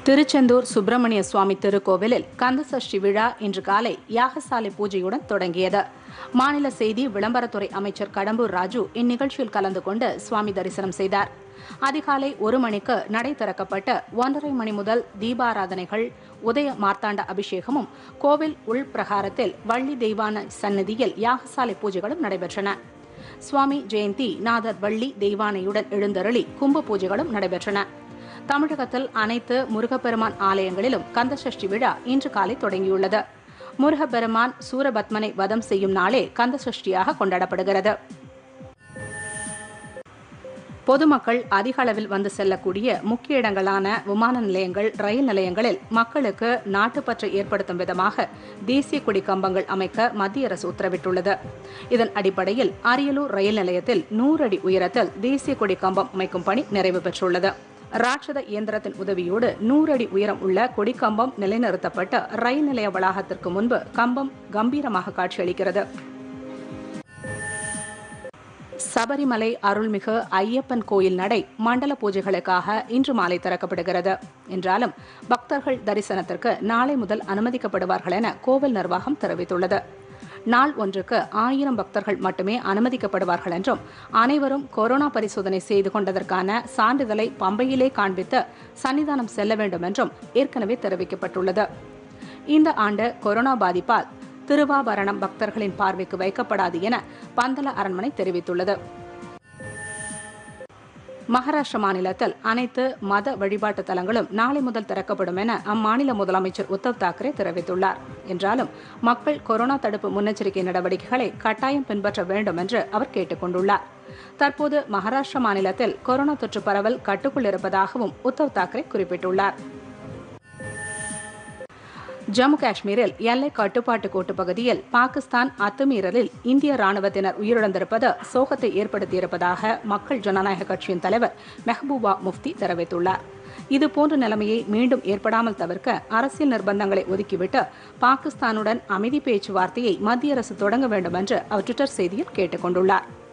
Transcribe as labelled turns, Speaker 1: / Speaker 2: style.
Speaker 1: திருச்செந்தூர் சுப்பிரமணிய சுவாமி திருக்கோவிலில் கந்தசஷ்டி விழா இன்று காலை யாகசாலை பூஜையுடன் தொடங்கியது மாநில செய்தி விளம்பரத்துறை அமைச்சர் கடம்பூர் ராஜு இந்நிகழ்ச்சியில் கலந்து கொண்டு சுவாமி தரிசனம் செய்தார் அதிகாலை ஒரு மணிக்கு நடை திறக்கப்பட்டு ஒன்றரை மணி முதல் தீபாராதனைகள் உதய மார்த்தாண்ட அபிஷேகமும் கோவில் உள்பிரகாரத்தில் வள்ளி தெய்வான சந்நிதியில் யாகசாலை பூஜைகளும் நடைபெற்றன சுவாமி ஜெயந்தி நாதர் வள்ளி தெய்வானையுடன் எழுந்தருளி கும்ப பூஜைகளும் நடைபெற்றன தமிழகத்தில் அனைத்து முருகப்பெருமான் ஆலயங்களிலும் கந்தசஷ்டி விழா இன்று காலை தொடங்கியுள்ளது முருகப்பெருமான் சூரபத்மனை வதம் செய்யும் நாளே கந்தசஷ்டியாக கொண்டாடப்படுகிறது பொதுமக்கள் அதிக அளவில் வந்து செல்லக்கூடிய முக்கிய இடங்களான விமான நிலையங்கள் ரயில் நிலையங்களில் மக்களுக்கு நாட்டுப்பற்று ஏற்படுத்தும் விதமாக தேசிய கொடி கம்பங்கள் அமைக்க மத்திய அரசு உத்தரவிட்டுள்ளது இதன் அடிப்படையில் அரியலூர் ரயில் நிலையத்தில் நூறு அடி உயரத்தில் தேசிய கொடி கம்பம் அமைக்கும் பணி நிறைவு பெற்றுள்ளது ராட்சத இயந்திரத்தின் உதவியோடு நூறு அடி உயரம் உள்ள கொடிக்கம்பம் நிலைநிறுத்தப்பட்டு ரயில் நிலைய வளாகத்திற்கு முன்பு கம்பம் கம்பீரமாக காட்சியளிக்கிறது சபரிமலை அருள்மிகு ஐயப்பன் கோயில் நடை மண்டல பூஜைகளுக்காக இன்று மாலை திறக்கப்படுகிறது என்றாலும் பக்தர்கள் தரிசனத்திற்கு நாளை முதல் அனுமதிக்கப்படுவார்கள் என கோவில் நிர்வாகம் தெரிவித்துள்ளது நாள் ஒன்றுக்கு ஆயிரம் பக்தர்கள் மட்டுமே அனுமதிக்கப்படுவார்கள் என்றும் அனைவரும் கொரோனா பரிசோதனை செய்து கொண்டதற்கான சான்றிதழை பம்பையிலே காண்பித்து சன்னிதானம் செல்ல வேண்டும் என்றும் ஏற்கனவே தெரிவிக்கப்பட்டுள்ளது இந்த ஆண்டு கொரோனா பாதிப்பால் திருவாபரணம் பக்தர்களின் பார்வைக்கு வைக்கப்படாது என பந்தல அரண்மனை தெரிவித்துள்ளது மகாராஷ்டிர மாநிலத்தில் அனைத்து மத வழிபாட்டு தலங்களும் நாளை முதல் திறக்கப்படும் என அம்மாநில முதலமைச்சர் உத்தவ் தாக்கரே தெரிவித்துள்ளார் என்றாலும் மக்கள் கொரோனா தடுப்பு முன்னெச்சரிக்கை நடவடிக்கைகளை கட்டாயம் பின்பற்ற வேண்டும் என்று அவர் கேட்டுக் கொண்டுள்ளார் தற்போது மகாராஷ்டிர மாநிலத்தில் கொரோனா தொற்று பரவல் கட்டுக்குள் இருப்பதாகவும் உத்தவ் தாக்கரே குறிப்பிட்டுள்ளார் ஜம்மு காஷ்மீரில் எல்லை கட்டுப்பாட்டு கோட்டு பகுதியில் பாகிஸ்தான் அத்துமீறலில் இந்திய ராணுவத்தினர் உயிரிழந்திருப்பது சோகத்தை ஏற்படுத்தியிருப்பதாக மக்கள் ஜனநாயக கட்சியின் தலைவர் மெஹபூபா முஃப்தி தெரிவித்துள்ளார் இதுபோன்ற நிலைமையை மீண்டும் ஏற்படாமல் தவிர்க்க அரசியல் நிர்பந்தங்களை ஒதுக்கிவிட்டு பாகிஸ்தானுடன் அமைதி பேச்சுவார்த்தையை மத்திய அரசு தொடங்க வேண்டும் என்று அவர் டுவிட்டர் செய்தியில் கேட்டுக் கொண்டுள்ளார்